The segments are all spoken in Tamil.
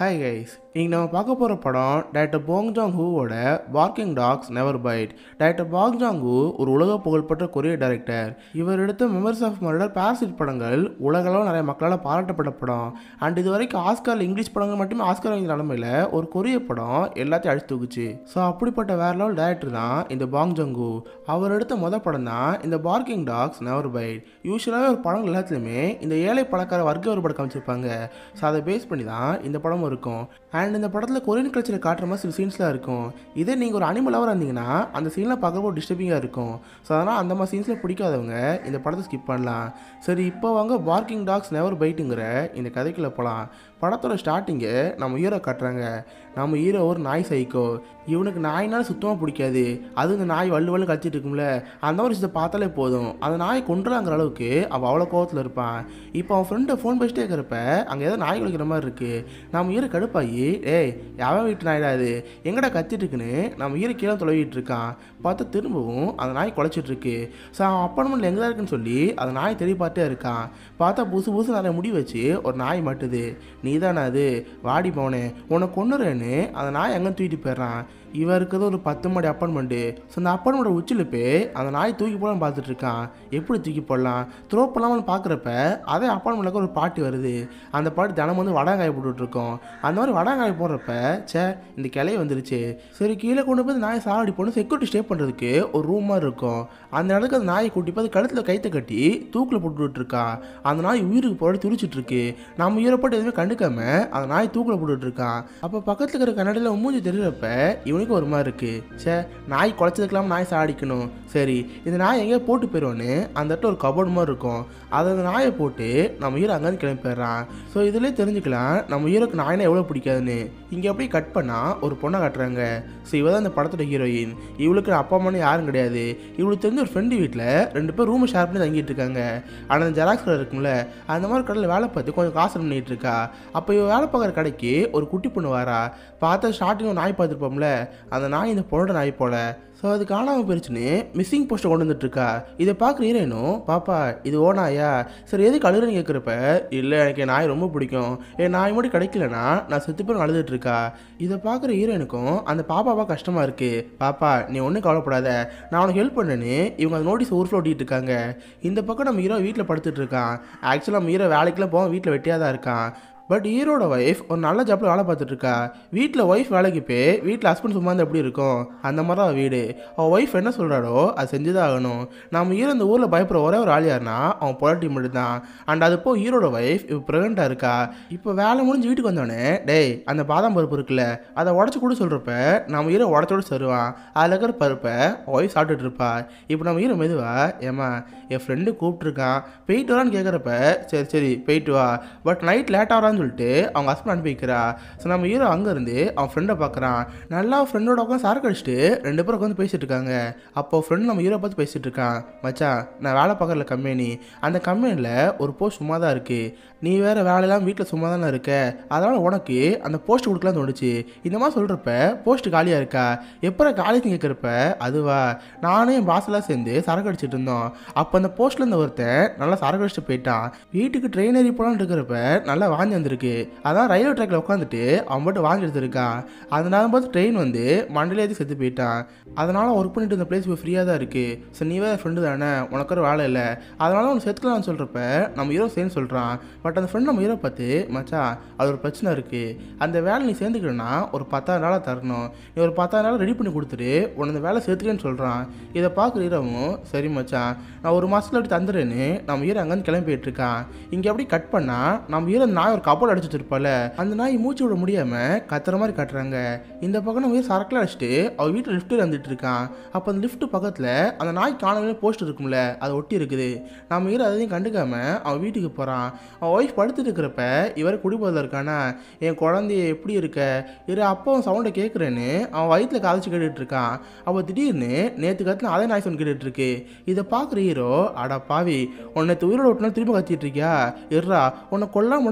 ஹாய் கைஸ் இங்கே நம்ம பார்க்க போகிற படம் டைரக்டர் போங் ஜாங் ஹூவோட Barking Dogs Never Bite director Bong Joon Ho ஒரு உலக புகழ்பெற்ற கொரிய டைரக்டர் இவர் எடுத்த மெமரிஸ் ஆஃப் மர்டர் பாரசிட் படங்கள் உலகளவு நிறைய மக்களால் பாராட்டப்பட்ட படம் அண்ட் இது வரைக்கும் ஆஸ்காரில் இங்கிலீஷ் படங்கள் மட்டுமே ஆஸ்கார் வாங்கிய நிலமையில ஒரு கொரிய படம் எல்லாத்தையும் அடிச்சு தூக்குச்சு ஸோ அப்படிப்பட்ட வேற லெவல் டேரக்டர் தான் இந்த பாங் ஜாங் ஹூ அவர் எடுத்த மொதல் படம் தான் இந்த பார்க்கிங் டாக்ஸ் நெவர் பைட் யூஸ்வலாகவே ஒரு படம் எல்லாத்துலேயுமே இந்த ஏழை பணக்கார வர்க்க ஒரு படம் காமிச்சிருப்பாங்க ஸோ அதை பேஸ் பண்ணி தான் இந்த படமும் இருக்கும் அண்ட் இந்த படத்தில் கொரியன் கல்ச்சரை காட்டுற மாதிரி சில சீன்ஸ்லாம் இருக்கும் இதே நீங்கள் ஒரு அனிமல் லவர் இருந்தீங்கன்னா அந்த சீன்லாம் பார்க்குறப்போ டிஸ்டர்பிங்காக இருக்கும் ஸோ அதனால் அந்த மாதிரி சீன்ஸில் பிடிக்காதவங்க இந்த படத்தை ஸ்கிப் பண்ணலாம் சரி இப்போ வாங்க பார்க்கிங் டாக்ஸ் நெவர் பைட்டுங்கிற இந்த கதைக்குள்ளே போகலாம் படத்தோட ஸ்டார்டிங்கு நம்ம ஹீரோ காட்டுறாங்க நம்ம ஹீரோ ஒரு நாய் சைக்கோ இவனுக்கு நாய்னால சுத்தமாக பிடிக்காது அது இந்த நாய் வள்ளு வள்ளு கழிச்சிட்டு இருக்கும்ல அந்த மாதிரி விஷயத்தை பார்த்தாலே போதும் அந்த நாயை கொண்டுலாங்கிற அளவுக்கு அவன் அவ்வளோ கோவத்தில் இருப்பான் இப்போ அவன் ஃப்ரெண்டை ஃபோன் பேசிட்டே இருக்கிறப்ப அங்கே ஏதோ நாய் குளிக்கிற மாதிரி இருக்குது நம்ம ஹீரோ கடுப்பாகி ஏய் எவன் வீட்டு நாய்டா அது எங்கடா கத்திட்டு இருக்குன்னு நம்ம ஹீரோ கீழே தொலைவிட்டு இருக்கான் பார்த்தா திரும்பவும் அந்த நாய் குலைச்சிட்டு இருக்கு ஸோ அவன் அப்பார்ட்மெண்ட்டில் எங்கே இருக்குன்னு சொல்லி அந்த நாய் தேடி பார்த்தே இருக்கான் பார்த்தா புதுசு புதுசு நிறைய முடி வச்சு ஒரு நாய் மாட்டுது நீ தானே அது வாடி போனே உன்னை கொண்டுறேன்னு அந்த நாய் எங்கே தூக்கிட்டு போயிடுறான் இவன் இருக்கிறது ஒரு பத்து மாடி அப்பார்ட்மெண்ட்டு ஸோ அந்த அப்பார்ட்மெண்ட்டோட உச்சியில் போய் அந்த நாய் தூக்கி போடலாம் பார்த்துட்டு இருக்கான் எப்படி தூக்கி போடலாம் த்ரோ பண்ணலாம்னு பார்க்குறப்ப அதே அப்பார்ட்மெண்ட்டில் ஒரு பாட்டி வருது அந்த பாட்டி தினம் வந்து வடங்காய போட்டுட்டு இருக்கோம் அந்த மாதிரி வடங்காய போடுறப்ப ச்சே இந்த கிளைய வந்துருச்சு சரி கீழே கொண்டு போய் நாயை சாவடி போட்டு செக்யூரிட்டி ஸ்டே பண்ணுறதுக்கு ஒரு ரூம் மாதிரி இருக்கும் அந்த இடத்துக்கு அந்த நாயை கூட்டி போய் அது கழுத்தில் கைத்தை கட்டி தூக்கில் போட்டுட்டு இருக்கா அந்த நாய் உயிருக்கு போட துடிச்சிட்டு இருக்கு நம்ம உயிரை போட்டு எதுவுமே கண்டுக்காம அந்த நாய் தூக்கில் போட்டுட்டு இருக்கான் அப்போ பக்கத்தில் இருக்கிற கண்ணாடியில் மூஞ்சி தெரிகிறப்ப இவனுக்கு ஒரு மாதிரி இருக்கு சே நாய் குலைச்சதுக்கெல்லாம் நாய் சாடிக்கணும் சரி இந்த நாய் எங்கேயோ போட்டு போயிடுவோன்னு அந்த இடத்துல ஒரு கபோர்டு மாதிரி இருக்கும் அதை அந்த நாயை போட்டு நம்ம ஹீரோ அங்கேருந்து கிளம்பி போயிடுறான் ஸோ இதுலேயே தெரிஞ்சுக்கலாம் நம்ம ஹீரோக்கு நாயினா எவ்வளோ பிடிக்காதுன்னு இங்கே அப்படியே கட் பண்ணால் ஒரு பொண்ணை காட்டுறாங்க ஸோ இவ தான் இந்த படத்தோட ஹீரோயின் இவளுக்கு அப்பா அம்மானு யாரும் கிடையாது இவளுக்கு தெரிஞ்ச ஒரு ஃப்ரெண்டு வீட்டில் ரெண்டு பேர் ரூமை ஷேர் பண்ணி தங்கிட்டு இருக்காங்க ஆனால் அந்த ஜெராக்ஸ் கடை இருக்கும்ல அந்த மாதிரி கடையில் வேலை பார்த்து கொஞ்சம் காசு பண்ணிட்டு இருக்கா அப்போ இவ வேலை பார்க்குற கடைக்கு ஒரு குட்டி பொண்ணு வாரா பார்த்தா ஸ்டார்டிங் நாய் பார்த்துருப்போம்ல அந்த நாய் இந்த பொண்ணோட நாய் போல ஸோ அது காணாமல் போயிடுச்சுன்னு மிஸ்ஸிங் போஸ்ட்டை கொண்டு வந்துட்டு இருக்கா இதை பார்க்குற ஹீரோயினும் பாப்பா இது ஓ நாயா சரி எதுக்கு அழுகுறேன்னு கேட்குறப்ப இல்லை எனக்கு என் நாய் ரொம்ப பிடிக்கும் என் நாய் மட்டும் கிடைக்கலனா நான் செத்து பேர் அழுதுட்டு இருக்கா இதை பார்க்குற ஹீரோயினுக்கும் அந்த பாப்பாவா கஷ்டமாக இருக்குது பாப்பா நீ ஒன்றும் கவலைப்படாத நான் உனக்கு ஹெல்ப் பண்ணேன்னு இவங்க அந்த நோட்டீஸ் ஊர் ஓட்டிட்டு இருக்காங்க இந்த பக்கம் நம்ம ஹீரோ வீட்டில் படுத்துட்டு இருக்கான் ஆக்சுவலாக நம்ம ஹீரோ வேலைக்கெல்லாம் போக வீட்டில் வெட்டியாக தான் இருக்கான் பட் ஹீரோட ஒய்ஃப் ஒரு நல்ல ஜாப்பில் வேலை பார்த்துட்டு இருக்கா வீட்டில் ஒய்ஃப் வேலைக்கு போய் வீட்டில் ஹஸ்பண்ட் சும்மா இருந்தால் எப்படி இருக்கும் அந்த மாதிரி தான் வீடு அவள் ஒய்ஃப் என்ன சொல்கிறாரோ அது செஞ்சு தான் ஆகணும் நம்ம ஹீரோ இந்த ஊரில் பயப்படுற ஒரே ஒரு ஆள் யாருன்னா அவன் பொலாட்டி மட்டும் தான் அண்ட் அது இப்போ ஹீரோட ஒய்ஃப் இப்போ ப்ரெக்னெண்ட்டாக இருக்கா இப்போ வேலை முடிஞ்சு வீட்டுக்கு வந்தோடனே டேய் அந்த பாதாம் பருப்பு இருக்குல்ல அதை உடச்சி கூட சொல்கிறப்ப நம்ம ஹீரோ உடச்சோட தருவான் அதில் இருக்கிற பருப்பை ஒய்ஃப் சாப்பிட்டுட்டு இருப்பா இப்போ நம்ம ஹீரோ மெதுவா ஏமா என் ஃப்ரெண்டு கூப்பிட்ருக்கான் போயிட்டு வரான்னு கேட்குறப்ப சரி சரி போயிட்டு வா பட் நைட் லேட் ஆகிறான்னு சொல்லிட்டு அவங்க ஹஸ்பண்ட் அனுப்பி வைக்கிறா ஸோ நம்ம ஹீரோ அங்கேருந்து அவன் ஃப்ரெண்டை பார்க்குறான் நல்லா ஃப்ரெண்டோட உட்காந்து சரக்கு அடிச்சுட்டு ரெண்டு பேரும் உட்காந்து பேசிட்டு இருக்காங்க அப்போ ஃப்ரெண்ட் நம்ம ஹீரோ பார்த்து பேசிட்டு இருக்கான் மச்சான் நான் வேலை பார்க்குற கம்பெனி அந்த கம்பெனியில் ஒரு போஸ்ட் சும்மா தான் இருக்குது நீ வேறு வேலையெல்லாம் வீட்டில் சும்மா தானே இருக்க அதனால் உனக்கு அந்த போஸ்ட் கொடுக்கலாம் தோணுச்சு இந்த மாதிரி சொல்கிறப்ப போஸ்ட் காலியாக இருக்கா எப்போ காலேஜ் கேட்குறப்ப அதுவா நானும் என் பாஸெல்லாம் சேர்ந்து சரக்கு அடிச்சிட்டு இருந்தோம் அப்போ அந்த போஸ்ட்டில் இருந்த ஒருத்தன் நல்லா சரக்கு அடிச்சுட்டு போயிட்டான் வீட்டுக்கு ட்ரெயின் ஏறி போகலான்னு இருக்கிறப்ப நல்லா வாங்கி வந்திருக்கு அதான் ரயில்வே ட்ராக்ல உட்காந்துட்டு அவன் மட்டும் வாங்கி எடுத்திருக்கான் அதனால பார்த்து ட்ரெயின் வந்து மண்டலே ஏற்றி செத்து போயிட்டான் அதனால் ஒர்க் பண்ணிட்டு இருந்த பிளேஸ் இப்போ ஃப்ரீயாக தான் இருக்குது சரி நீ வேறு ஃப்ரெண்டு தானே உனக்கு ஒரு வேலை இல்லை அதனால உனக்கு செத்துக்கலாம்னு சொல்கிறப்ப நம்ம ஹீரோ சேர்ந்து சொல்கிறான் பட் அந்த ஃப்ரெண்ட் நம்ம ஹீரோ பார்த்து மச்சான் அது ஒரு பிரச்சனை இருக்குது அந்த வேலை நீ சேர்ந்துக்கணும்னா ஒரு பத்தாயிரம் நாளாக தரணும் நீ ஒரு பத்தாயிரம் நாள் ரெடி பண்ணி கொடுத்துட்டு உன்னை இந்த வேலை சேர்த்துக்கன்னு சொல்கிறான் இதை பார்க்குற ஹீரோவும் சரி மச்சான் நான் ஒரு மாதத்தில் அப்படி தந்துடுறேன்னு நம்ம ஹீரோ அங்கேருந்து கிளம்பி போயிட்டு இருக்கான் இங்கே அப்படி கட் பண்ணால் நம்ம ஹீரோ அந்த நாய் ஒரு கப்பல் அடிச்சுட்டு இருப்பால அந்த நாய் மூச்சு விட முடியாமல் கத்துற மாதிரி காட்டுறாங்க இந்த பக்கம் நம்ம ஹீரோ சரக்கில் அடிச்சுட்டு அவள் வீட்டில் லிஃப்ட்டில் வந்துட்டு இருக்கான் அப்போ அந்த லிஃப்ட் பக்கத்தில் அந்த நாய் காணவே போஸ்ட் இருக்கும்ல அது ஒட்டி இருக்குது நம்ம ஹீரோ அதையும் கண்டுக்காம அவன் வீட்டுக்கு போகிறான் அவன் ஒய்ஃப் படுத்துட்டு இருக்கிறப்ப இவர் குடிபோதில் இருக்கானா என் குழந்தைய எப்படி இருக்க இரு அப்பாவும் சவுண்டை கேட்குறேன்னு அவன் வயிற்றில் காதச்சு கேட்டுட்டு இருக்கான் அப்போ திடீர்னு நேற்று கத்துல அதே நாய் சவுண்ட் கேட்டுட்டு இருக்கு இதை பார்க்குற ஹீரோ அடா பாவி உன்னை நேற்று உயிரோட விட்டுனா திரும்ப கத்திட்டு இருக்கியா இருறா உன்னை கொல்லாம விட மாட்டேன்னு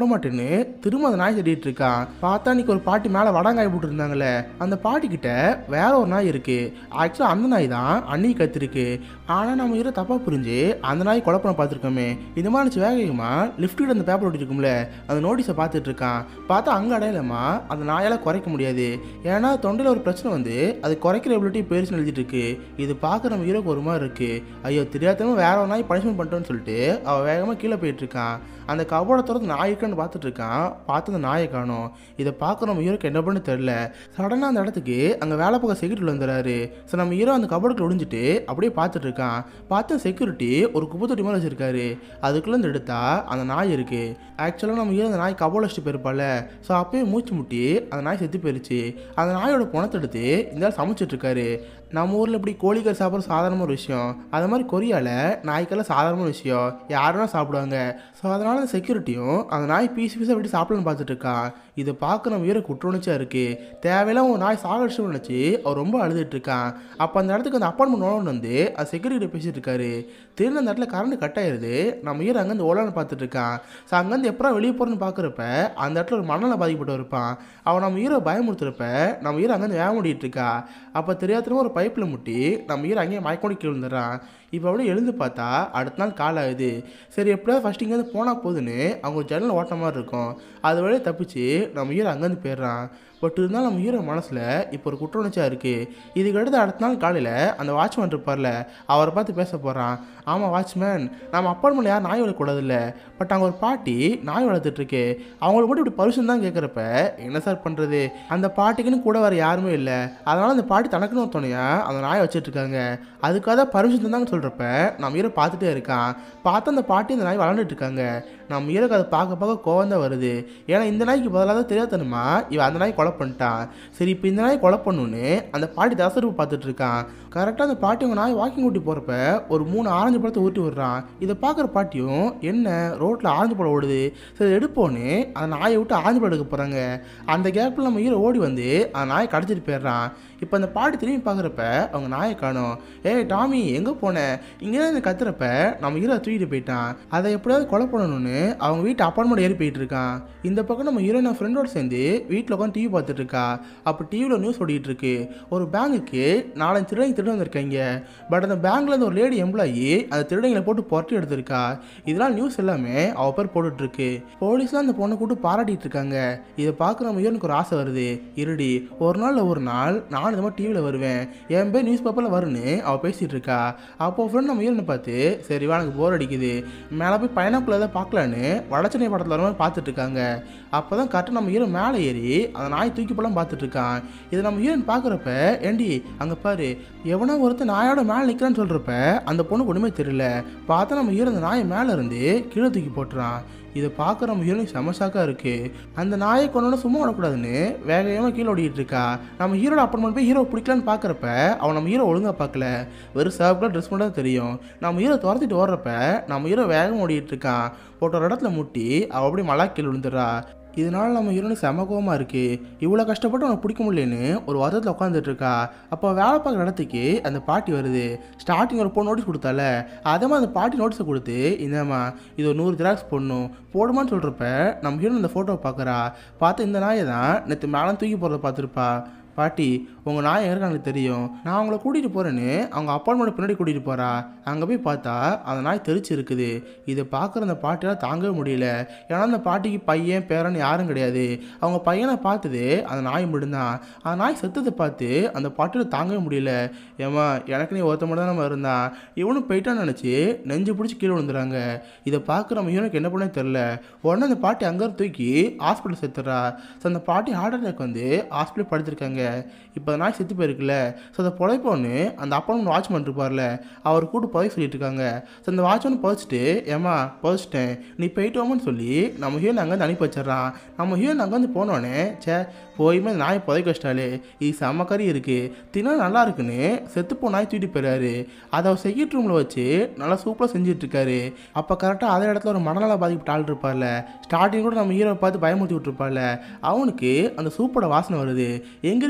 திரும்ப அந்த நாய் தேடிட்டு இருக்கான் பார்த்தா அன்னைக்கு ஒரு பாட்டி மேலே வடங்காய் போட்டு இருந்தாங்களே அந்த பாட்டி கிட்ட வேற ஒரு நாய் இருக்கு ஆக்சுவலாக அந்த நாய் தான் அன்னி கத்திருக்கு ஆனால் நம்ம இரு தப்பாக புரிஞ்சு அந்த நாய் குழப்பம் பார்த்துருக்கோமே இந்த மாதிரி நினச்சி வேக வேகமாக லிஃப்ட் கிட்ட அந்த பேப்பர் ஒட்டிருக்கும்ல அந்த நோட்டீஸை பார்த்துட்டு இருக்கான் பார்த்தா அங்கே அடையலமா அந்த நாயால் குறைக்க முடியாது ஏன்னா தொண்டையில் ஒரு பிரச்சனை வந்து அது குறைக்கிற எபிலிட்டி போயிருச்சுன்னு எழுதிட்டு இருக்கு இது பார்க்க நம்ம ஹீரோக்கு ஒரு மாதிரி இருக்கு ஐயோ தெரியாதவங்க வேற ஒரு நாய் பனிஷ்மெண்ட் பண்ணிட்டோன்னு சொல்லிட்டு அவன் வேகமாக கீழே போயிட்டு இருக்கான் அந்த கபோர்டை திறந்து நாய் இருக்கான்னு பார்த்துட்டு இருக்கான் பார்த்து அந்த நாயை காணோம் இதை பார்க்க நம்ம ஹீரோக்கு என்ன பண்ணு தெரில சடனாக அந்த இடத்துக்கு அங்கே வேலை பார்க்க செக்யூரிட்டி வந்துடுறாரு ஸோ நம்ம ஹீரோ அந்த கபோர்டுக்குள்ள ஒளிஞ்சிட்டு அப்படியே பார்த்துட்டு இருக்கான் பார்த்து செக்யூரிட்டி ஒரு குப்பை தொட்டி மாதிரி வச்சிருக்காரு அதுக்குள்ள இருந்து எடுத்தா அந்த நாய் இருக்கு ஆக்சுவலாக நம்ம ஹீரோ அந்த நாய் கபோர்டு வச்சுட்டு போயிருப்பால ஸோ அப்பயே மூச்சு முட்டி அந்த நாய் செத்து போயிருச்சு அந்த நாயோட பணத்தை எடுத்து இந்த ஆள் சமைச்சிட்டு இருக்காரு நம்ம ஊரில் இப்படி கோழிக்கறி சாப்பிட்ற சாதாரண ஒரு விஷயம் அது மாதிரி கொரியாவில் நாய்க்கெல்லாம் சாதாரண விஷயம் யாருன்னா சாப்பிடுவாங்க ஸோ அதனால அந்த செக்யூரிட்டியும் அந்த நாய் பீஸ் பீஸாக விட்டு சாப்பிடணும்னு பார்த்துட்டு இருக்கான் இதை பார்க்க நம்ம வீர குற்றுணர்ச்சியாக இருக்குது தேவையில்லாம ஒரு நாய் சாகடிச்சு நினச்சி அவர் ரொம்ப அழுதுட்டு இருக்கான் அப்போ அந்த இடத்துக்கு அந்த அப்பார்ட்மெண்ட் ஓனர் வந்து அது செக்யூரிட்டி பேசிட்டு இருக்காரு திடீர்னு அந்த இடத்துல கரண்ட் கட் ஆயிருது நம்ம ஈர அங்கேருந்து ஓலான்னு பார்த்துட்டு இருக்கான் ஸோ அங்கேருந்து எப்போ வெளியே போகிறேன்னு பார்க்குறப்ப அந்த இடத்துல ஒரு மணலில் பாதிக்கப்பட்டு இருப்பான் அவன் நம்ம ஹீரோ பயமுறுத்துறப்ப நம்ம ஹீரோ அங்கேருந்து வேக முடிட்டு இருக்கா அப்போ தெரியாதனமா ஒரு பைப்பில் முட்டி நம்ம ஹீரோ அங்கேயே மயக்கோடி கீழே விழுந்துடுறான் இப்போ அப்படியே எழுந்து பார்த்தா அடுத்த நாள் கால் ஆகுது சரி எப்படியாவது ஃபஸ்ட் இங்கேருந்து போனால் போதுன்னு அவங்க ஜன்னல் ஓட்ட மாதிரி இருக்கும் அது வழியே தப்பிச்சு நம்ம ஹீரோ அங்கேருந்து போயிடுறான் பட் இருந்தாலும் நம்ம ஹீரோ மனசில் இப்போ ஒரு குற்ற உணர்ச்சியாக இருக்குது இதுக்கு அடுத்து அடுத்த நாள் காலையில் அந்த வாட்ச்மேன் இருப்பார்ல அவரை பார்த்து பேச போகிறான் ஆமாம் வாட்ச்மேன் நம்ம அப்பார்ட்மெண்ட்டில் யாரும் நாய் வளர்க்கூடாதுல்ல பட் அங்கே ஒரு பாட்டி நாய் வளர்த்துட்ருக்கு அவங்களுக்கு மட்டும் இப்படி பரிசு தான் கேட்குறப்ப என்ன சார் பண்ணுறது அந்த பாட்டிக்குன்னு கூட வேறு யாருமே இல்லை அதனால் அந்த பாட்டி தனக்குன்னு ஒரு துணையாக அந்த நாயை வச்சிட்ருக்காங்க அதுக்காக தான் பர்மிஷன் தந்தாங்கன்னு சொல்கிறப்ப நம்ம ஹீரோ பார்த்துட்டே இருக்கான் பார்த்து அந்த பாட்டி அந்த நாய் வளர்ந்துட்டு இருக்காங்க நம்ம ஹீரோக்கு அதை பார்க்க பார்க்க கோவம் தான் வருது ஏன்னா இந்த நாய்க்கு பதிலாக தான் தெரியாதனுமா இவன் அந்த நாய் கொலை பண்ணிட்டான் சரி இப்போ இந்த நாய் கொலை பண்ணுன்னு அந்த பாட்டி தசரப்பு பார்த்துட்டு இருக்கான் கரெக்டாக அந்த பாட்டி அவங்க நாய் வாக்கிங் ஊட்டி போகிறப்ப ஒரு மூணு ஆரஞ்சு பழத்தை ஊட்டி விடுறான் இதை பார்க்குற பாட்டியும் என்ன ரோட்டில் ஆரஞ்சு பழம் ஓடுது சரி எடுப்போன்னு அந்த நாயை விட்டு ஆரஞ்சு பழம் எடுக்க போகிறாங்க அந்த கேப்பில் நம்ம ஹீரோ ஓடி வந்து அந்த நாயை கடிச்சிட்டு போயிடுறான் இப்போ அந்த பாட்டி திரும்பி பார்க்குறப்ப அவங்க நாயை காணோம் ஏய் டாமி எங்கே போன இங்கே தான் கத்துறப்ப நம்ம ஹீரோ தூக்கிட்டு போயிட்டான் அதை எப்படியாவது கொலை பண்ணணும்னு அவங்க வீட்டு அப்பார்ட்மெண்ட் ஏறி போயிட்டு இருக்கான் இந்த பக்கம் நம்ம ஹீரோயின் ஃப்ரெண்டோட சேர்ந்து வீட்டில் உட்காந்து டிவி பார்த்துட்டு இருக்கா அப்போ டிவியில் நியூஸ் ஓடிட்டு இருக்கு ஒரு பேங்குக்கு நாலஞ்சு திருடங்க திருட வந்திருக்காங்க பட் அந்த பேங்க்ல இருந்து ஒரு லேடி எம்ப்ளாயி அந்த திருடங்களை போட்டு புரட்டி எடுத்திருக்கா இதெல்லாம் நியூஸ் எல்லாமே அவ பேர் போட்டுட்டு இருக்கு போலீஸ்லாம் அந்த பொண்ணை கூட்டு பாராட்டிட்டு இருக்காங்க இதை பார்க்குற நம்ம ஹீரோனுக்கு ஒரு ஆசை வருது இருடி ஒரு நாள் ஒரு நாள் நான் இந்த மாதிரி டிவியில் வருவேன் என் பேர் நியூஸ் பேப்பரில் வருன்னு அவள் பேசிகிட்டு இருக்கா அப்போ ஃப்ரெண்ட் நம்ம ஹீரோனை பார்த்து சரி வா எனக்கு போர் அடிக்குது மேலே போய் பைனாக்குள்ள ஏதாவது பார்க்கலான்னு வடச்சென்னை படத்தில் வர மாதிரி பார்த்துட்டு இருக்காங்க அப்போ தான் கரெக்டாக நம்ம ஹீரோ மேலே ஏறி அந்த நாய் தூக்கி போலாம் பார்த்துட்டு இருக்கான் இதை நம்ம ஹீரோன் பார்க்குறப்ப ஏண்டி அங்கே பாரு எவனோ ஒருத்தன் நாயோட மேலே நிற்கிறான்னு சொல்கிறப்ப அந்த பொண்ணுக்கு ஒன்றுமே தெரியல பார்த்தா நம்ம ஹீரோ அந்த நாயை மேலே இருந்து கீழே தூக்கி போட்டுறான் இதை பார்க்க நம்ம ஹீரோனுக்கு செமசாக்காக இருக்குது அந்த நாயை கொண்டோட சும்மா விடக்கூடாதுன்னு வேக வேகமாக கீழே ஓடிட்டு இருக்கா நம்ம ஹீரோட அப்பார்ட்மெண்ட் போய் ஹீரோ பிடிக்கலான்னு பார்க்குறப்ப அவன் நம்ம ஹீரோ ஒழுங்காக பார்க்கல வெறும் சேவ் ட்ரெஸ் மட்டும் தான் தெரியும் நம்ம ஹீரோ துரத்திட்டு ஓடுறப்ப நம்ம ஹீரோ வேகம் ஓடிட்டு இருக்கான் போட்ட ஒரு இடத்துல முட்டி அவள் அப்படியே மலா கீழே விழுந்துடுறா இதனால நம்ம ஹீரோனுக்கு செம கோவமாக இருக்குது இவ்வளோ கஷ்டப்பட்டு அவனை பிடிக்க முடியலன்னு ஒரு வருத்தத்தில் உட்காந்துட்டு இருக்கா அப்போ வேலை பார்க்குற இடத்துக்கு அந்த பாட்டி வருது ஸ்டார்டிங் ஒரு பொண்ணு நோட்டீஸ் கொடுத்தால அதே மாதிரி அந்த பாட்டி நோட்டீஸை கொடுத்து இந்தம்மா இது ஒரு நூறு ஜெராக்ஸ் போடணும் போடுமான்னு சொல்கிறப்ப நம்ம ஹீரோன் இந்த ஃபோட்டோவை பார்க்குறா பார்த்து இந்த நாயை தான் நேற்று மேலே தூக்கி போகிறத பார்த்துருப்பா பாட்டி உங்கள் நாய் எங்கே எனக்கு தெரியும் நான் அவங்கள கூட்டிகிட்டு போகிறேன்னு அவங்க அப்பார்ட்மெண்ட் பின்னாடி கூட்டிகிட்டு போகிறா அங்கே போய் பார்த்தா அந்த நாய் தெரிச்சு இருக்குது இதை பார்க்குற அந்த பாட்டியால் தாங்கவே முடியல ஏன்னா அந்த பாட்டிக்கு பையன் பேரன் யாரும் கிடையாது அவங்க பையனை பார்த்தது அந்த நாய் மட்டும்தான் அந்த நாய் செத்ததை பார்த்து அந்த பாட்டியில் தாங்கவே முடியல ஏமா எனக்கு நீ ஒருத்த மட்டும் தான் நம்ம இருந்தான் இவனும் போயிட்டான்னு நினச்சி நெஞ்சு பிடிச்சி கீழே விழுந்துறாங்க இதை பார்க்குற நம்ம இவனுக்கு என்ன பண்ணே தெரில உடனே அந்த பாட்டி அங்கே தூக்கி ஹாஸ்பிட்டல் செத்துறா ஸோ அந்த பாட்டி ஹார்ட் அட்டாக் வந்து ஹாஸ்பிட்டல் படுத்திருக்காங்க இப்போ நாய் செத்து போயிருக்குல்ல ஸோ அதை புதைப்போன்னு அந்த அப்பார்ட்மெண்ட் வாட்ச்மேன் இருப்பார்ல அவர் கூட்டு புதைக்க சொல்லிட்டு இருக்காங்க ஸோ அந்த வாட்ச்மேன் புதைச்சிட்டு ஏமா புதைச்சிட்டேன் நீ போயிட்டு வாமன்னு சொல்லி நம்ம ஹீரோன் அங்கேருந்து அனுப்பி வச்சிடறான் நம்ம ஹீரோன் அங்கேருந்து போனோடனே சே போயுமே அந்த நாயை புதைக்க வச்சிட்டாலே இது செம்ம கறி இருக்குது தினா நல்லா இருக்குன்னு செத்துப்போ நாய் தூக்கிட்டு போயிறாரு அதை அவர் செக்யூரிட்டி ரூமில் வச்சு நல்லா சூப்பராக செஞ்சுட்டு இருக்காரு அப்போ கரெக்டாக அதே இடத்துல ஒரு மனநல பாதிக்கப்பட்ட ஆள் இருப்பார்ல ஸ்டார்டிங் கூட நம்ம ஹீரோவை பார்த்து பயமுறுத்தி விட்டுருப்பார்ல அவனுக்கு அந்த சூப்போட வாசனை வருது எங்கே இருக்குன்னு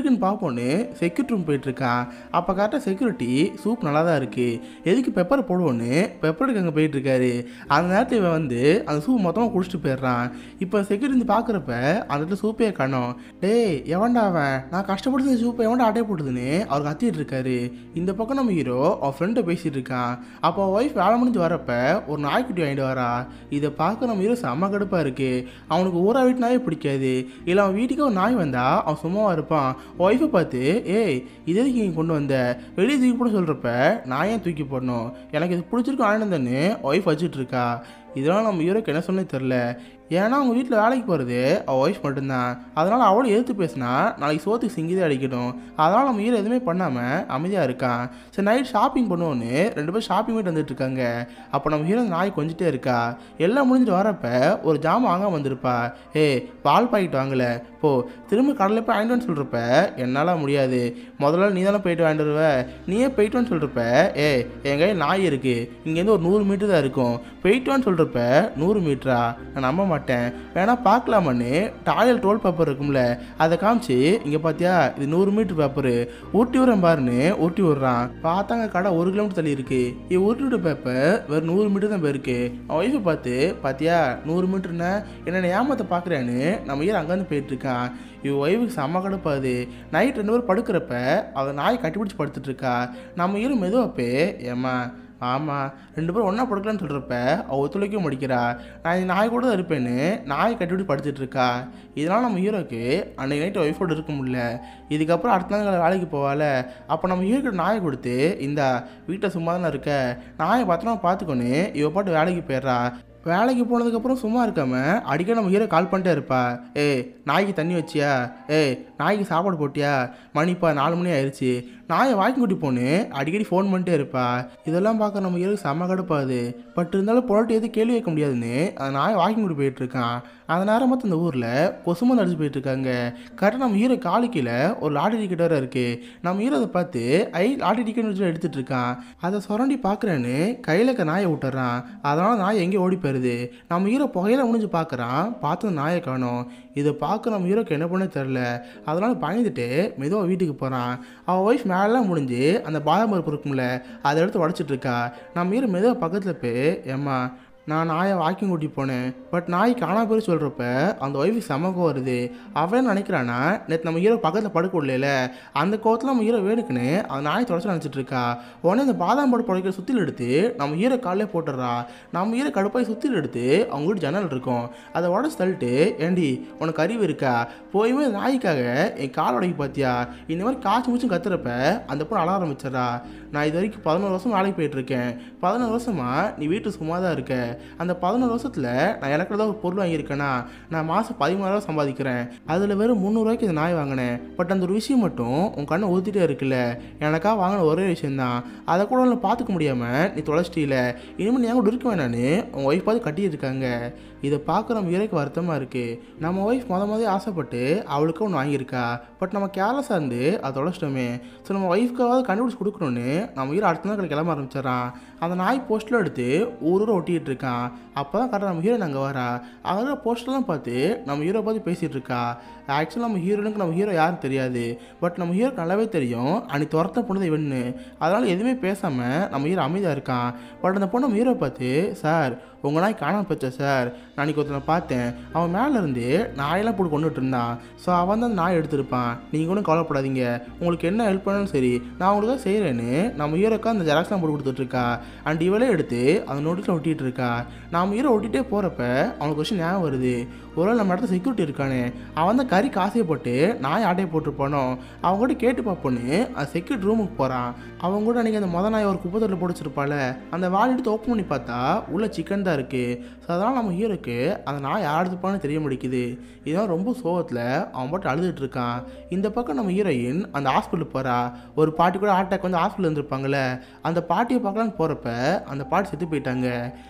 எதுக்குன்னு பார்ப்போன்னு செக்யூரிட்டி ரூம் போயிட்டுருக்கான் அப்போ கரெக்டாக செக்யூரிட்டி சூப் நல்லா தான் இருக்குது எதுக்கு பெப்பர் போடுவோன்னு பெப்பர் எடுக்க அங்கே போயிட்டுருக்காரு அந்த நேரத்தில் இவன் வந்து அந்த சூப் மொத்தமாக குடிச்சிட்டு போயிடுறான் இப்போ செக்யூரிட்டி வந்து பார்க்குறப்ப அந்த இடத்துல சூப்பே காணோம் டேய் எவன்டா அவன் நான் கஷ்டப்பட்டு இந்த சூப்பை எவன்டா அட்டை போட்டுதுன்னு அவர் கத்திட்டு இருக்காரு இந்த பக்கம் நம்ம ஹீரோ அவன் ஃப்ரெண்டை பேசிட்டு இருக்கான் அப்போ ஒய்ஃப் வேலை முடிஞ்சு வரப்ப ஒரு நாய்க்குட்டி வாங்கிட்டு வரா இதை பார்க்க நம்ம ஹீரோ செம்ம கடுப்பாக இருக்கு அவனுக்கு ஊரா வீட்டு நாயே பிடிக்காது இல்லை அவன் வீட்டுக்கு ஒரு நாய் வந்தா அவன் சும்மாவா இருப்பான் ஒய்ஃபை பார்த்து ஏய் இது எதுக்கு இங்கே கொண்டு வந்த வெளியே தூக்கி போட சொல்கிறப்ப நான் ஏன் தூக்கி போடணும் எனக்கு இது பிடிச்சிருக்கு ஆனந்தன்னு ஒய்ஃப் வச்சுட்டு இருக்கா இதெல்லாம் நம்ம ஹீரோக்கு என்ன சொன்னே தெரில ஏன்னா அவங்க வீட்டில் வேலைக்கு போகிறது அவள் ஒய்ஃப் மட்டும்தான் அதனால் அவளும் எதிர்த்து பேசினா நாளைக்கு சோத்துக்கு சிங்கிதே அடிக்கட்டும் அதனால் நம்ம ஹீரோ எதுவுமே பண்ணாமல் அமைதியாக இருக்கான் சரி நைட் ஷாப்பிங் பண்ணுவோன்னு ரெண்டு பேரும் ஷாப்பிங் போயிட்டு வந்துட்டு இருக்காங்க அப்போ நம்ம ஹீரோ நாய் கொஞ்சிட்டே இருக்கா எல்லாம் முடிஞ்சிட்டு வரப்ப ஒரு ஜாமான் வாங்க வந்திருப்பா ஏய் பால் பாக்கெட் வாங்கல போ திரும்ப கடையில் போய் வாங்கிட்டு சொல்கிறப்ப என்னால் முடியாது முதல்ல நீ தானே போயிட்டு வாங்கிட்டு வருவ நீயே போயிட்டு வான்னு சொல்கிறப்ப ஏய் என் கையில் நாய் இருக்குது இங்கேருந்து ஒரு நூறு மீட்டர் தான் இருக்கும் போயிட்டு வான்னு சொல்கிறப்ப நூறு மீட்டரா நான் நம்ப மாட்டேன் வேணா பார்க்கலாமான்னு டாயல் ரோல் பேப்பர் இருக்கும்ல அதை காமிச்சு இங்கே பார்த்தியா இது நூறு மீட்டர் பேப்பரு ஊட்டி விடுறேன் பாருன்னு ஊட்டி விடுறான் பார்த்தாங்க கடை ஒரு கிலோமீட்டர் தள்ளி இருக்கு இது ஊட்டி விட பேப்பர் வெறும் நூறு மீட்டர் தான் போயிருக்கு அவன் ஒய்ஃபை பார்த்து பார்த்தியா நூறு மீட்டர்னா என்னென்ன ஏமாத்த பார்க்குறேன்னு நம்ம ஏன் அங்கேருந்து போயிட்டு இருக்கான் இவ ஒய்ஃபுக்கு செம்ம கடுப்பாது நைட் ரெண்டு பேரும் படுக்கிறப்ப அவள் நாய் கட்டிப்பிடிச்சு படுத்துட்டு இருக்கா நம்ம ஈரும் மெதுவாப்பே ஏம்மா ஆமாம் ரெண்டு பேரும் ஒன்றா படுக்கலான்னு சொல்கிறப்ப அவள் ஒத்துழைக்க முடிக்கிறா நான் இந்த நாய் கூட தான் இருப்பேன்னு நாய் கட்டிவிட்டு படுத்துட்டு இருக்கா இதனால் நம்ம ஹீரோக்கு அன்னைக்கு நைட்டு ஒய்ஃபோடு இருக்க முடியல இதுக்கப்புறம் அடுத்த நாள் வேலைக்கு போவால அப்போ நம்ம ஹீரோக்கு நாயை கொடுத்து இந்தா வீட்டை சும்மா தானே இருக்க நாயை பத்திரமா பார்த்துக்கொன்னு இவ பாட்டு வேலைக்கு போயிடுறா வேலைக்கு போனதுக்கப்புறம் சும்மா இருக்காம அடிக்கடி நம்ம ஹீரோ கால் பண்ணிட்டே இருப்பா ஏய் நாய்க்கு தண்ணி வச்சியா ஏய் நாய்க்கு சாப்பாடு போட்டியா மணிப்பா நாலு மணி ஆயிடுச்சு நாயை வாங்கி கூட்டி போன்னு அடிக்கடி ஃபோன் பண்ணிட்டே இருப்பா இதெல்லாம் பார்க்க நம்ம ஹீரோக்கு செம்ம கடுப்பாது பட் இருந்தாலும் பொருட்டு எதுவும் கேள்வி வைக்க முடியாதுன்னு அந்த நாயை வாங்கி கூட்டி போயிட்டு இருக்கான் அந்த நேரம் பார்த்து இந்த ஊரில் கொசுமந்து அடிச்சு போயிட்டு இருக்காங்க கரெக்டாக நம்ம ஹீரோ காலு கீழே ஒரு லாட்டரி டிக்கெட் வேறு இருக்கு நம்ம ஹீரோ அதை பார்த்து ஐ லாட்டரி டிக்கெட் வச்சு எடுத்துட்டு இருக்கான் அதை சுரண்டி பார்க்குறேன்னு கையில் இருக்க நாயை விட்டுறான் அதனால் நாய் எங்கேயோ ஓடி போயிருது நம்ம ஹீரோ புகையில முடிஞ்சு பார்க்குறான் பார்த்து அந்த நாயை காணோம் இதை பார்க்க நம்ம ஹீரோக்கு என்ன பண்ணே தெரில அதனால் பயந்துட்டு மெதுவாக வீட்டுக்கு போகிறான் அவள் ஒய்ஃப் மேலாம் முடிஞ்சு அந்த பாதாம் பருப்பு இருக்கும்ல அதை எடுத்து உடச்சிட்டு இருக்கா நம்ம ஹீரோ மெதுவாக பக்கத்தில் போய் ஏம்மா நான் நாயை வாக்கிங் கூட்டி போனேன் பட் நாய் காணாம போய் சொல்கிறப்ப அந்த ஒய்ஃபு செமக்கம் வருது அவன் நினைக்கிறானா நேற்று நம்ம ஹீரோ பக்கத்தில் படுக்க விடல அந்த கோவத்தில் நம்ம ஹீரோ வேணுக்குன்னு அந்த நாயை தொடச்சு நினச்சிட்டு இருக்கா உடனே அந்த பாதாம் படு புடைக்கிற சுத்தியில் எடுத்து நம்ம ஹீரோ காலையிலே போட்டுடுறா நம்ம ஹீரோ கடுப்பாய் சுத்தியில் எடுத்து அவங்க வீட்டு ஜன்னல் இருக்கும் அதை உடச்சு தள்ளிட்டு ஏண்டி உனக்கு அறிவு இருக்கா போயுமே இந்த நாய்க்காக என் கால் உடைக்கி பார்த்தியா இந்த மாதிரி காய்ச்சி மூச்சும் கத்துறப்ப அந்த பொண்ணு அழ ஆரம்பிச்சிடறா நான் இது வரைக்கும் பதினோரு வருஷம் வேலைக்கு போயிட்டு இருக்கேன் பதினோரு வருஷமா நீ வீட்டு சும்மா தான் இருக்க அந்த பதினோரு வருஷத்தில் நான் எனக்கு ஏதாவது ஒரு பொருள் வாங்கியிருக்கேனா நான் மாதம் பதிமூணாயிரம் சம்பாதிக்கிறேன் அதில் வெறும் முந்நூறுவாய்க்கு இந்த நாய் வாங்கினேன் பட் அந்த ஒரு விஷயம் மட்டும் உன் கண்ணை ஊற்றிட்டே இருக்குல்ல எனக்காக வாங்கின ஒரே விஷயந்தான் அதை கூட உன்னை பார்த்துக்க முடியாமல் நீ தொலைச்சிட்டீல இனிமேல் நீ கூட இருக்க வேணான்னு உன் ஒய்ஃப் பார்த்து கட்டிட்டு இருக்காங்க இதை பார்க்க நம்ம இறைக்கு வருத்தமாக இருக்குது நம்ம ஒய்ஃப் மொத முதல் ஆசைப்பட்டு அவளுக்கு ஒன்று வாங்கியிருக்கா பட் நம்ம கேர்லெஸ்ஸாக இருந்து அதை தொலைச்சிட்டோமே ஸோ நம்ம ஒய்ஃப்க்காவது கண்டுபிடிச்சி கொடுக்கணுன்னு நம்ம ஹீரோ அடுத்த நாள் கிளம்ப ஆரம்பிச்சிடறான் அந்த நாய் போஸ்ட்டில் எடுத்து ஊர் ஊரை ஒட்டிகிட்டு இருக்கான் அப்போ தான் கரெக்டாக நம்ம ஹீரோயின் அங்கே வரா அங்கே போஸ்டர்லாம் பார்த்து நம்ம ஹீரோ பார்த்து பேசிகிட்டு இருக்கா ஆக்சுவலாக நம்ம ஹீரோனுக்கு நம்ம ஹீரோ யாரும் தெரியாது பட் நம்ம ஹீரோக்கு நல்லாவே தெரியும் அன்னைக்கு துரத்த பொண்ணு இவன்னு அதனால் எதுவுமே பேசாமல் நம்ம ஹீரோ அமைதியாக இருக்கான் பட் அந்த பொண்ணு நம்ம ஹீரோ பார்த்து சார் உங்கள் நாய் காணாம போச்சா சார் நான் அன்றைக்கி ஒருத்தனை பார்த்தேன் அவன் மேலே இருந்து நாயெல்லாம் போட்டு கொண்டுட்டு இருந்தான் ஸோ அவன் தான் நாய் எடுத்திருப்பான் நீங்கள் ஒன்றும் கவலைப்படாதீங்க உங்களுக்கு என்ன ஹெல்ப் பண்ணாலும் சரி நான் உங்களுக்கு தான் செய்கிறேன்னு நம்ம ஹீரோக்கா அந்த ஜெராக்ஸ்லாம் போட்டு கொடுத்துட்ருக்கா அண்ட் இவளே எடுத்து அந்த நோட்டீஸில் ஒட்டிகிட்டு இருக்கா நம்ம ஹீரோ ஒட்டிகிட்டே போகிறப்ப அவனுக்கு கொஸ்டின் ஞாபகம் வருது ஒருவேளை நம்ம இடத்துல செக்யூரிட்டி இருக்கானே அவன் தான் கறி காசையை போட்டு நாய் ஆட்டையை போட்டிருப்பானோ அவங்க கூட கேட்டு பார்ப்போன்னு அந்த செக்யூரிட்டி ரூமுக்கு போகிறான் அவங்க கூட அன்றைக்கி அந்த மொதல் நாய் ஒரு குப்பத்தொட்டில் போடிச்சிருப்பால அந்த வால் எடுத்து ஓப்பன் பண்ணி பார்த்தா உள்ள சிக்கன் தான் இருக்குது ஸோ அதனால் நம்ம ஹீரோக்கு அந்த நாய் யாருப்பான்னு தெரிய முடிக்குது இதெல்லாம் ரொம்ப சோகத்தில் அவன் பாட்டு அழுதுட்டு இருக்கான் இந்த பக்கம் நம்ம ஹீரோயின் அந்த ஹாஸ்பிட்டலுக்கு போகிறா ஒரு பாட்டி கூட அட்டாக் வந்து ஹாஸ்பிட்டல் இருந்திருப்பாங்கல்ல அந்த பாட்டியை பார்க்கலான்னு போகிறப்ப அந்த பாட்டி செத்து போயிட்டாங்க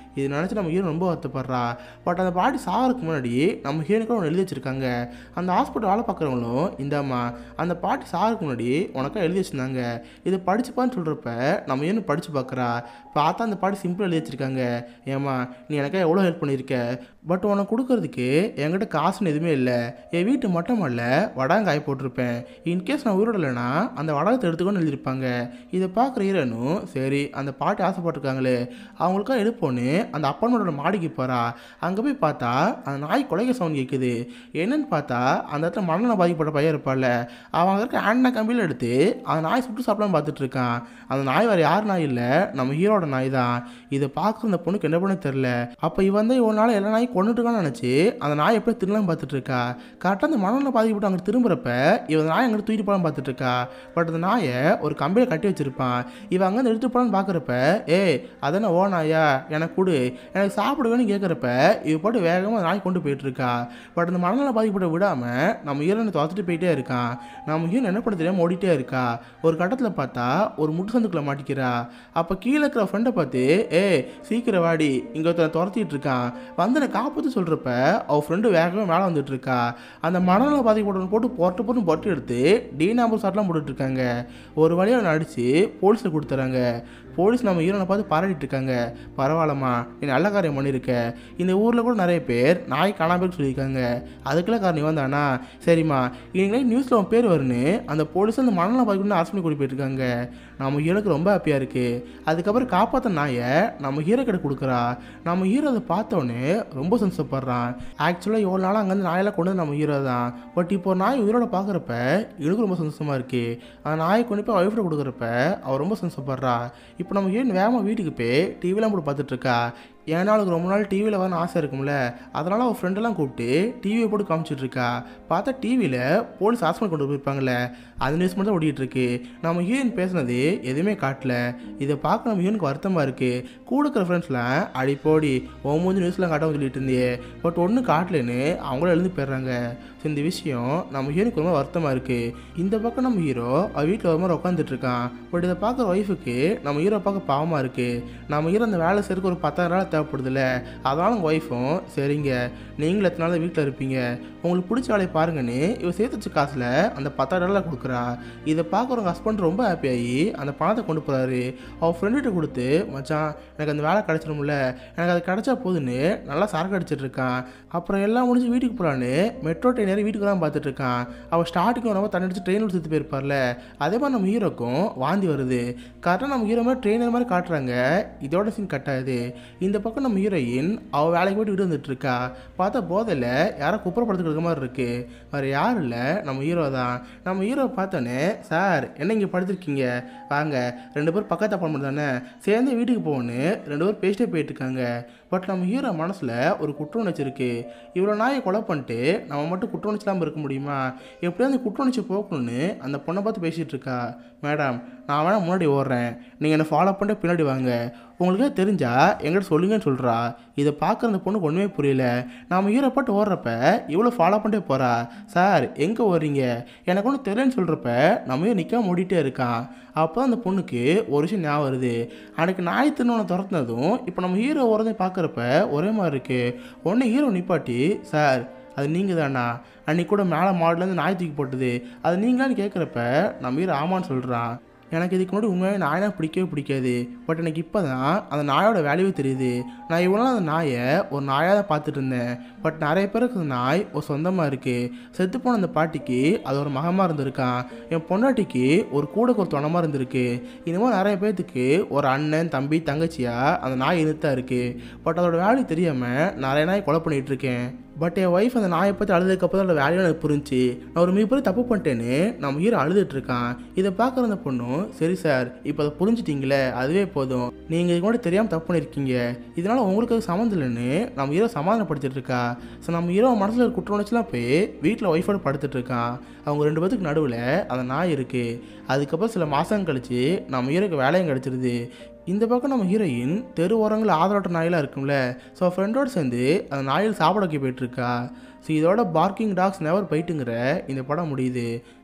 இது நினச்சி நம்ம ஹீரோ ரொம்ப வருத்தப்படுறா பட் அந்த பாட்டி சாகிறதுக்கு முன்னாடி நம்ம ஹீரோனுக்கு ஒன்று எழுதி வச்சிருக்காங்க அந்த ஹாஸ்பிட்டல் வேலை பார்க்குறவங்களும் இந்தாம்மா அந்த பாட்டி சாகிறதுக்கு முன்னாடி உனக்கா எழுதி வச்சிருந்தாங்க இதை படிச்சுப்பான்னு சொல்கிறப்ப நம்ம ஹீரோனு படித்து பார்க்குறா பார்த்தா அந்த பாட்டி சிம்பிள் எழுதி வச்சிருக்காங்க ஏம்மா நீ எனக்கா எவ்வளோ ஹெல்ப் பண்ணியிருக்க பட் உனக்கு கொடுக்கறதுக்கு என்கிட்ட காசுன்னு எதுவுமே இல்லை என் வீட்டு மொட்டை மாடல வடாங்க காய போட்டிருப்பேன் இன்கேஸ் நான் உயிரோட இல்லைன்னா அந்த வடகத்தை எடுத்துக்கோன்னு எழுதியிருப்பாங்க இதை பார்க்குற ஹீரோனும் சரி அந்த பாட்டி ஆசைப்பட்டிருக்காங்களே அவங்களுக்கா எடுப்போன்னு அந்த அப்பார்ட்மெண்ட்டோட மாடிக்கு போகிறா அங்கே போய் பார்த்தா அந்த நாய் கொலைக்க சவுண்ட் கேட்குது என்னன்னு பார்த்தா அந்த இடத்துல மனநல பாதிக்கப்பட்ட பையன் இருப்பாள்ல அவன் அங்கே இருக்க ஆண்டனா கம்பியில் எடுத்து அந்த நாய் சுட்டு சாப்பிடலாம் பார்த்துட்டு இருக்கான் அந்த நாய் வேறு யார் நாய் இல்லை நம்ம ஹீரோட நாய் தான் இதை பார்க்குற அந்த பொண்ணுக்கு என்ன பண்ண தெரில அப்போ இவன் தான் இவன் நாள் எல்லா நாயும் கொண்டுட்டுருக்கான்னு நினச்சி அந்த நாய் எப்படி திருலாம் பார்த்துட்டு இருக்கா கரெக்டாக அந்த மனநல பாதிக்கப்பட்டு அங்கே திரும்புறப்ப இவன் நாய் அங்கே தூக்கிட்டு போகலாம் பார்த்துட்டு இருக்கா பட் அந்த நாயை ஒரு கம்பியில் கட்டி வச்சிருப்பான் இவன் அங்கே எடுத்து போகலான்னு பார்க்குறப்ப ஏய் அதானே ஓ நாயா எனக்கு கொடு எனக்கு சாப்பிடுவேன்னு கேட்குறப்ப இவ போட்டு வேகமாக நாய் கொண்டு போயிட்டு இருக்கா பட் அந்த மனநல பாதிக்கப்பட்ட விடாமல் நம்ம ஹீரோனை துரத்துட்டு போயிட்டே இருக்கான் நம்ம ஹீரோன் என்ன பண்ண தெரியாமல் ஓடிட்டே இருக்கா ஒரு கட்டத்தில் பார்த்தா ஒரு முட்டு சந்துக்குள்ள மாட்டிக்கிறா அப்போ கீழே இருக்கிற ஃப்ரெண்டை பார்த்து ஏய் சீக்கிரம் வாடி இங்கே ஒருத்தன் துரத்திட்டு இருக்கான் வந்து என்னை காப்பாற்ற சொல்கிறப்ப அவள் ஃப்ரெண்டு வேகமாக மேலே வந்துட்டு இருக்கா அந்த மனநல பாதிக்கப்பட்டவன் போட்டு பொட்டு பொட்டு பொட்டு எடுத்து டி நம்பர் ஷாட்லாம் போட்டுட்டு இருக்காங்க ஒரு வழியாக அவனை அடித்து போலீஸில் கொடுத்துறாங்க போலீஸ் நம்ம ஹீரோனை பார்த்து பாராட்டிட்டு இருக்காங்க பரவாயில்லம்மா நீ நல்ல காரியம் பண்ணியிருக்க இந்த ஊரில் கூட நிறைய பேர் நாய் காணாம போய் சொல்லியிருக்காங்க அதுக்கெல்லாம் காரணம் இவன் தானா சரிம்மா இன்னைக்கு நியூஸில் உன் பேர் வருன்னு அந்த போலீஸ் அந்த மனநல பாதிக்கப்பட்டு அரசு பண்ணி கூட்டி போயிட்டுருக்காங்க நம்ம ஹீரோக்கு ரொம்ப ஹாப்பியாக இருக்குது அதுக்கப்புறம் காப்பாற்ற நாயை நம்ம ஹீரோ கிட்ட கொடுக்குறா நம்ம ஹீரோ அதை பார்த்தோன்னே ரொம்ப சந்தோஷப்படுறான் ஆக்சுவலாக எவ்வளோ நாளாக அங்கேருந்து நாயெல்லாம் கொண்டு வந்து நம்ம ஹீரோ தான் பட் இப்போ ஒரு நாய் உயிரோட பார்க்குறப்ப எனக்கு ரொம்ப சந்தோஷமாக இருக்குது அந்த நாயை கொண்டு போய் ஒய்ஃப்ட கொடுக்குறப்ப அவள் ரொம்ப சந்தோஷப்படுறா இப்போ நம்ம ஹீரோயின் வேகமாக வீட்டுக்கு போய் டிவிலாம் போட்டு பார்த்துட்டு இருக்கா ஏன்னா அவளுக்கு ரொம்ப நாள் டிவியில் வரணும் ஆசை இருக்கும்ல அதனால் அவள் ஃப்ரெண்டெல்லாம் கூப்பிட்டு டிவியை போட்டு காமிச்சிட்டு இருக்கா பார்த்தா டிவியில் போலீஸ் ஹாஸ்பிட்டல் கொண்டு போயிருப்பாங்கல்ல அந்த நியூஸ் மட்டும் தான் ஓடிட்டு இருக்கு நம்ம ஹீரோயின் பேசுனது எதுவுமே காட்டல இதை பார்க்க நம்ம ஹீரோனுக்கு வருத்தமாக இருக்குது கூட இருக்கிற ஃப்ரெண்ட்ஸ்லாம் அடி போடி ஓ மூஞ்சி நியூஸ்லாம் காட்டாமல் சொல்லிட்டு இருந்தியே பட் ஒன்றும் காட்டலன்னு அவங்களும் எழுந்து போயிடுறாங்க ஸோ இந்த விஷயம் நம்ம ஹீரோனுக்கு ரொம்ப வருத்தமாக இருக்குது இந்த பக்கம் நம்ம ஹீரோ அவள் வீட்டில் ஒரு மாதிரி உட்காந்துட்டு இருக்கான் பட் இதை பார்க்குற ஒய்ஃபுக்கு நம்ம ஹீரோ பார்க்க பாவமாக இருக்குது நம்ம ஹீரோ அந்த வேலை செய்யறதுக்கு ஒரு பத்தாயிரம் நாள் தேவைப்படுதுல்ல அதனால உங்கள் ஒய்ஃபும் சரிங்க நீங்களும் எத்தனை நாள் வீட்டில் இருப்பீங்க உங்களுக்கு பிடிச்ச வேலையை பாருங்கன்னு இவ சேர்த்து வச்ச காசில் அந்த பத்தாயிரம் டாலர் கொடுக்குறா இதை பார்க்குற உங்கள் ஹஸ்பண்ட் ரொம்ப ஹாப்பியாகி அந்த பணத்தை கொண்டு போகிறாரு அவள் ஃப்ரெண்டுகிட்ட கொடுத்து மச்சான் எனக்கு அந்த வேலை கிடச்சிரும்ல எனக்கு அது கிடச்சா போதுன்னு நல்லா சரக்கு அடிச்சிட்டு இருக்கான் அப்புறம் எல்லாம் முடிஞ்சு வீட்டுக்கு போகலான்னு மெட்ரோ ட்ரெயின் ஏறி வீட்டுக்கு தான் பார்த்துட்டு இருக்கான் அவள் ஸ்டார்டிங் ரொம்ப தண்ணி அடிச்சு ட்ரெயினில் சுற்றி போயிருப்பார்ல அதே மாதிரி நம்ம ஹீரோக்கும் வாந்தி வருது கரெக்டாக நம்ம ஹீரோ மாதிரி ட்ரெயினர் மாதிரி காட்டுறாங்க இதோட சீன் கட்டாது இந்த பக்கம் நம்ம ஹீரோயின் அவள் வேலைக்கு போயிட்டு விட்டு வந்துட்டு இருக்கா பார்த்தா போதையில் யாரோ குப்புறப்படுத்துக்கு இருக்க மாதிரி இருக்கு வேறு யாரும் இல்லை நம்ம ஹீரோ தான் நம்ம ஹீரோவை பார்த்தோன்னே சார் என்ன இங்கே படுத்திருக்கீங்க வாங்க ரெண்டு பேரும் பக்கத்து அப்பார்ட்மெண்ட் தானே சேர்ந்து வீட்டுக்கு போகணுன்னு ரெண்டு பேரும் பேசிட்டே போயிட்டு இருக்காங்க பட் நம்ம ஹீரோ மனசில் ஒரு குற்ற உணர்ச்சி இருக்கு இவ்வளோ நாயை கொலை பண்ணிட்டு நம்ம மட்டும் குற்ற உணர்ச்சி இல்லாமல் இருக்க முடியுமா எப்படியாவது அந்த குற்ற உணர்ச்சி போக்கணும்னு அந்த பொண்ணை பார்த்து பேசிகிட்டு இருக்கா மேடம் நான் வேணா முன்னாடி ஓடுறேன் நீங்கள் என்னை ஃபாலோ பண்ணிட்டு பின்னாடி வாங்க உங்களுக்கே தெரிஞ்சா எங்கிட்ட சொல்லுங்கன்னு சொல்கிறா இதை பார்க்குற அந்த பொண்ணுக்கு ஒன்றுமே புரியல நாம ஹீரோ பாட்டு ஓடுறப்ப இவ்வளோ ஃபாலோ பண்ணிட்டே போகிறா சார் எங்கே ஓடுறீங்க எனக்கு ஒன்றும் தெரியலன்னு சொல்கிறப்ப நம்ம ஹீரோ நிற்காம ஓடிட்டே இருக்கான் அப்போ அந்த பொண்ணுக்கு ஒரு விஷயம் ஞாபகம் வருது அன்னைக்கு நாய் திருநவனை துரத்துனதும் இப்போ நம்ம ஹீரோ ஓரதையும் பார்க்குறப்ப ஒரே மாதிரி இருக்குது ஒன்று ஹீரோ நிப்பாட்டி சார் அது நீங்கள் தானா அன்னைக்கு கூட மேலே மாடலேருந்து நாய் தூக்கி போட்டது அது நீங்களான்னு கேட்குறப்ப நம்ம ஹீரோ ஆமான்னு சொல்கிறான் எனக்கு இதுக்கு முன்னாடி உண்மையாக நாய்னா பிடிக்கவே பிடிக்காது பட் எனக்கு இப்போ தான் அந்த நாயோட வேல்யூவே தெரியுது நான் இவ்வளோ நாள் அந்த நாயை ஒரு நாயாக தான் பார்த்துட்டு இருந்தேன் பட் நிறைய பேருக்கு அந்த நாய் ஒரு சொந்தமாக இருக்குது செத்துப்போன அந்த பாட்டிக்கு அது ஒரு மகமாக இருந்திருக்கான் என் பொண்டாட்டிக்கு ஒரு கூடக்கு ஒரு துணமாக இருந்திருக்கு இந்த மாதிரி நிறைய பேர்த்துக்கு ஒரு அண்ணன் தம்பி தங்கச்சியாக அந்த நாய் இருந்துதான் இருக்குது பட் அதோட வேல்யூ தெரியாமல் நிறைய நாய் கொலை பண்ணிகிட்டு இருக்கேன் பட் என் ஒய்ஃப் அந்த நாயை பற்றி அழுதுக்கப்புறம் அதோட வேல்யூ எனக்கு புரிஞ்சு நான் ஒரு மிகப்பெரிய தப்பு பண்ணிட்டேன்னு நம்ம ஹீரோ அழுதுட்டு இருக்கான் இதை பார்க்குற அந்த பொண்ணும் சரி சார் இப்போ அதை புரிஞ்சிட்டீங்களே அதுவே போதும் நீங்கள் இது கூட தெரியாமல் தப்பு பண்ணியிருக்கீங்க இதனால் உங்களுக்கு அது சம்மந்தம் இல்லைன்னு நம்ம ஹீரோ சமாதானப்படுத்திட்டு இருக்கா ஸோ நம்ம ஹீரோ மனசில் ஒரு குற்ற உணர்ச்சிலாம் போய் வீட்டில் ஒய்ஃபோட படுத்துட்டு இருக்கான் அவங்க ரெண்டு பேத்துக்கு நடுவில் அந்த நாய் இருக்குது அதுக்கப்புறம் சில மாதம் கழிச்சு நம்ம ஹீரோக்கு வேலையும் கிடச்சிருது இந்த பக்கம் நம்ம ஹீரோயின் தெரு ஓரங்களில் ஆதரவற்ற நாயெல்லாம் இருக்கும்ல ஸோ ஃப்ரெண்டோடு சேர்ந்து அந்த நாயில் சாப்பிட வைக்க போயிட்டுருக்கா ஸோ இதோட பார்க்கிங் டாக்ஸ் நெவர் போயிட்டுங்கிற இந்த படம் முடியுது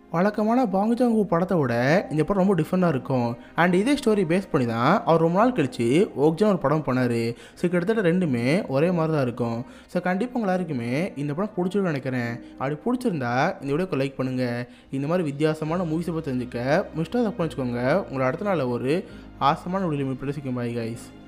வழக்கமான பாங்ஜாங்கு படத்தை விட இந்த படம் ரொம்ப டிஃப்ரெண்டாக இருக்கும் அண்ட் இதே ஸ்டோரி பேஸ் பண்ணி தான் அவர் ரொம்ப நாள் கழிச்சு ஓக்ஜான் ஒரு படம் பண்ணார் ஸோ கிட்டத்தட்ட ரெண்டுமே ஒரே மாதிரி தான் இருக்கும் ஸோ கண்டிப்பாக உங்க எல்லாருக்குமே இந்த படம் பிடிச்சிருன்னு நினைக்கிறேன் அப்படி பிடிச்சிருந்தா இந்த வீடியோக்கு லைக் பண்ணுங்கள் இந்த மாதிரி வித்தியாசமான மூவிஸை பற்றி தெரிஞ்சுக்க மிஸ்டர் தப்பு வச்சுக்கோங்க உங்களை அடுத்த நாள் ஒரு ஆசமான வீடியோ மீட் பண்ணி பாய் கைஸ்